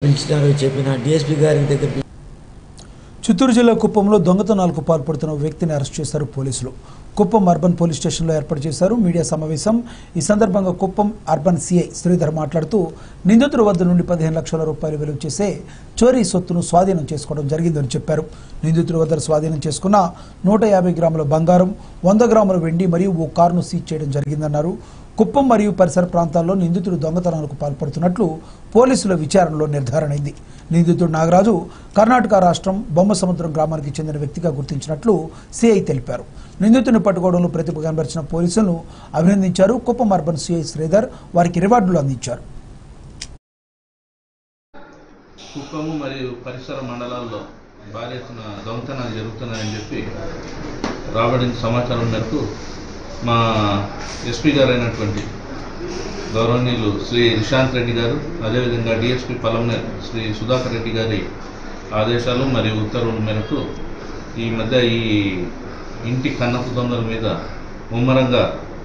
పిలిచినారో చెప్పిన డిఎస్పీ గారి దగ్గర చిత్తూరు జిల్లా కుప్పంలో దొంగతనాలకు పాల్పడుతున్న ఓ వ్యక్తిని అరెస్ట్ చేశారు పోలీసులు కుప్పం అర్బన్ పోలీస్ స్టేషన్లో ఏర్పాటు చేశారు మీడియా సమావేశం ఈ సందర్భంగా కుప్పం అర్బన్ సిఐ శ్రీధర్ మాట్లాడుతూ నిందితుల వద్ద నుండి పదిహేను లక్షల రూపాయలు విలువ చేసే చోరీ సొత్తును స్వాధీనం చేసుకోవడం జరిగిందని చెప్పారు నిందితుల వద్ద స్వాధీనం చేసుకున్న నూట యాభై గ్రాముల బంగారం వంద గ్రాముల వెండి మరియు ఓ కారును సీజ్ చేయడం జరిగిందన్నారు కుప్పం మరియు పరిసర ప్రాంతాల్లో నిందితుడు దొంగతనాలకు పాల్పడుతున్నట్లు పోలీసుల విచారణలో నిర్ధారణ అయింది నిందితుడు నాగరాజు కర్ణాటక రాష్ట్రం బొమ్మసముద్రం గ్రామానికి చెందిన వ్యక్తిగా గుర్తించినట్లు సిఐ తెలిపారు నిందితుడిని పట్టుకోవడంలో ప్రతిభ కనబరిచిన పోలీసులను అభినందించారు కుప్పం అర్బన్ సిఐ శ్రీధర్ వారికి రివార్డులు అందించారు కుప్పము మరియు పరిసర మండలాల్లో భారీ ఎత్తున దొంగతనాలు జరుగుతున్నాయని చెప్పి రాబడిన సమాచారం మేరకు మా ఎస్పీ గారు అయినటువంటి గౌరవనీయులు శ్రీ నిశాంత్ రెడ్డి గారు అదేవిధంగా డిఎస్పీ పలంనేర్ శ్రీ సుధాకర్ రెడ్డి గారి ఆదేశాలు మరియు ఉత్తర్వుల మేరకు ఈ మధ్య ఈ ఇంటి కన్నపు దొంగల మీద ముమ్మరంగా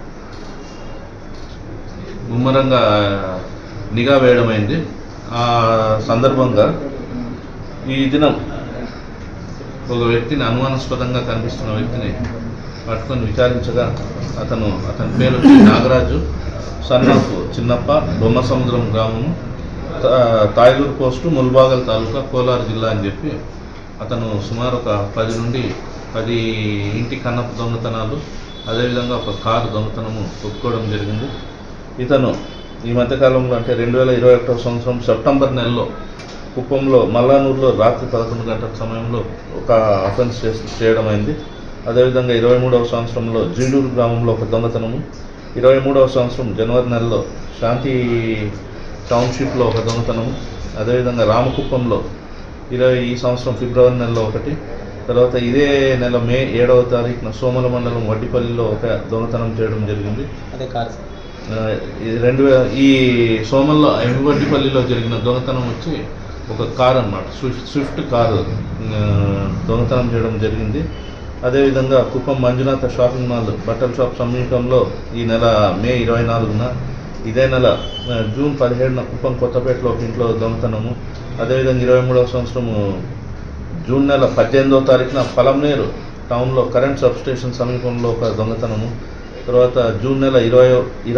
ముమ్మరంగా నిఘా వేయడమైంది ఆ సందర్భంగా ఈ దినం ఒక వ్యక్తిని అనుమానాస్పదంగా కనిపిస్తున్న వ్యక్తిని పట్టుకొని విచారించగా అతను అతని పేరు వచ్చి నాగరాజు సన్నాఫ్ చిన్నప్ప బొమ్మసముద్రం గ్రామము తా- తాయలూరు పోస్టు ముల్బాగల్ తాలూకా కోలార్ జిల్లా అని చెప్పి అతను సుమారు ఒక పది నుండి పది ఇంటి కన్నపు దొంగతనాలు అదేవిధంగా ఒక కారు దొంగతనము ఒప్పుకోవడం జరిగింది ఇతను ఈ మధ్యకాలంలో అంటే రెండు వేల ఇరవై ఒకటో సంవత్సరం సెప్టెంబర్ నెలలో కుప్పంలో మల్లానూరులో రాత్రి పదకొండు గంటల సమయంలో ఒక అఫెన్స్ చేసి చేయడం అయింది అదేవిధంగా ఇరవై మూడవ సంవత్సరంలో జీడూరు గ్రామంలో ఒక దొంగతనము ఇరవై మూడవ సంవత్సరం జనవరి నెలలో శాంతి టౌన్షిప్లో ఒక దొంగతనము అదేవిధంగా రామకుప్పంలో ఇరవై ఈ సంవత్సరం ఫిబ్రవరి నెలలో ఒకటి తర్వాత ఇదే నెల మే ఏడవ తారీఖున సోమల మండలం వడ్డిపల్లిలో ఒక దొంగతనం చేయడం జరిగింది అదే కార్ సార్ ఆ, ఇది రెండు వే- ఈ సోమల్లో ఎమ్మిగొడ్డిపల్లిలో జరిగిన దొంగతనం వచ్చి ఒక కార్ అన్నమాట స్విఫ్ట్ స్విఫ్ట్ కారు ఆ, దొంగతనం చేయడం జరిగింది అదేవిధంగా కుప్పం మంజునాథ షాపింగ్ మాల్ బట్టల షాప్ సమీపంలో ఈ నెల మే ఇరవై నాలుగున ఇదే నెల ఆ, జూన్ పదిహేడున కుప్పం కొత్తపేటలో ఒక ఇంట్లో దొంగతనము అదేవిధంగా ఇరవై మూడవ సంవత్సరము జూన్ నెల పద్దెనిమిదవ తారీఖున పలంనేరు టౌన్లో కరెంట్ సబ్ స్టేషన్ సమీపంలో ఒక దొంగతనము తర్వాత జూన్ నెల ఇరవై